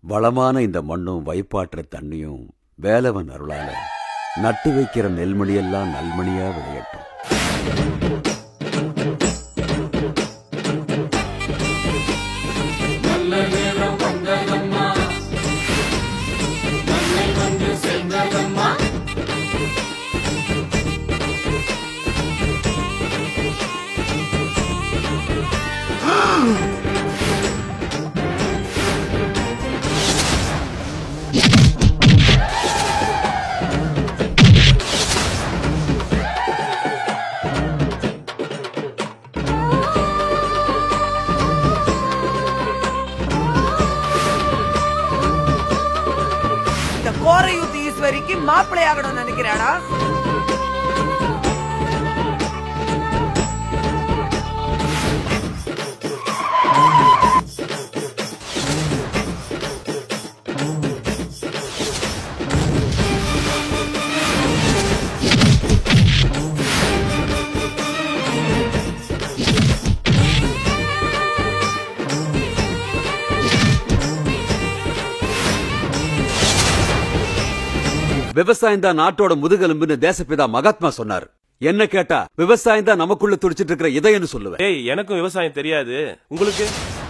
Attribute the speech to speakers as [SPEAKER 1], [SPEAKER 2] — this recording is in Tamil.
[SPEAKER 1] வளமான இந்த மண்ணும் வைப்பாற்ற தண்ணியும் வேலவன் அருளால நட்டு வைக்கிற நெல்மணியெல்லாம் நல்மணியா விளையட்டும்
[SPEAKER 2] இந்த கோரையூத்து ஈஸ்வரிக்கு மாப்பிள்ளை ஆகணும்னு நினைக்கிறாடா
[SPEAKER 1] விவசாயம் தான் நாட்டோட முதுகெலும்புன்னு தேசப்பிதா மகாத்மா சொன்னார் என்ன கேட்டா விவசாயம் தான் நமக்குள்ள துடிச்சிட்டு இருக்கிற இதயம்னு சொல்லுவேன்
[SPEAKER 3] ஏய் எனக்கும் விவசாயம் தெரியாது உங்களுக்கு